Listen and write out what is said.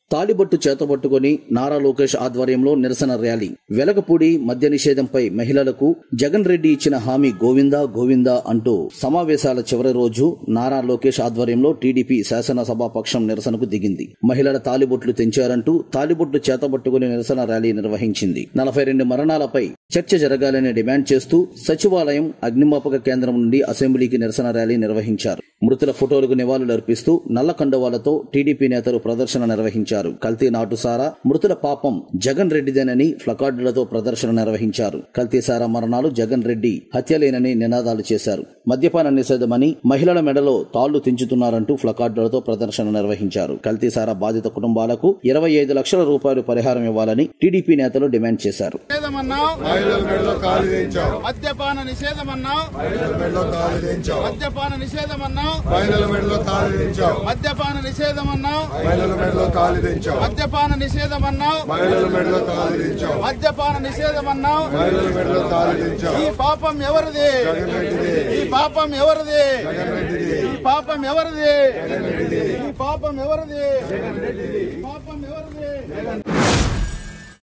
తాలిబొట్టు చేతబట్టుకుని నారా లోకేష్ ఆధ్వర్యంలో నిరసన ర్యాలీ వెలగపూడి మద్య నిషేధంపై మహిళలకు జగన్ రెడ్డి ఇచ్చిన హామీ గోవిందా గోవిందా అంటూ సమావేశాల చివరి రోజు నారా లోకేష్ ఆధ్వర్యంలో టీడీపీ శాసనసభా పక్షం నిరసనకు దిగింది మహిళల తాలిబొట్లు తెంచారంటూ తాలిబొట్లు చేతబట్టుకుని నిరసన ర్యాలీ నిర్వహించింది నలభై రెండు మరణాలపై చర్చ జరగాలని డిమాండ్ చేస్తూ సచివాలయం అగ్నిమాపక కేంద్రం నుండి అసెంబ్లీకి నిరసన ర్యాలీ నిర్వహించారు మృతుల ఫోటోలకు నివాళులర్పిస్తూ నల్ల కండువాలతో టీడీపీ నేతలు ప్రదర్శన నిర్వహించారు కల్తీ నాటుసారా మృతుల పాపం జగన్ రెడ్డిదేనని ప్లకార్డులతో ప్రదర్శన నిర్వహించారు కల్తీ సారా మరణాలు జగన్ రెడ్డి హత్యలేనని నినాదాలు చేశారు మద్యపాన నిషేధమని మహిళల మెడలో తాళ్లు తెంచుతున్నారంటూ ప్లకార్డులతో ప్రదర్శన నిర్వహించారు కల్తీ సారా బాధిత కుటుంబాలకు ఇరవై ఐదు లక్షల రూపాయలు పరిహారం ఇవ్వాలని టీడీపీ నేతలు డిమాండ్ చేశారు నిషేధమన్నావు మహిళల మెడలో కాలు దించావు మద్యపాన నిషేధమన్నావు మహిళల మెడలో కాలు దించావు మద్యపాన నిషేధమన్నావు మహిళల మెడలో కాలు దించావు మద్యపాన నిషేధమన్నావు మహిళల మెడలో కాలు దించావు మద్యపాన నిషేధమన్నావు మహిళల మెడలో కాలు దించావు మద్యపాన నిషేధమన్నావు మహిళల మెడలో కాలు దించావు ఈ పాపం ఎవరిది జగన్ రెడ్డిది ఈ పాపం ఎవరిది జగన్ రెడ్డిది ఈ పాపం ఎవరిది ఈ పాపం ఎవరిది ఈ పాపం ఎవరిది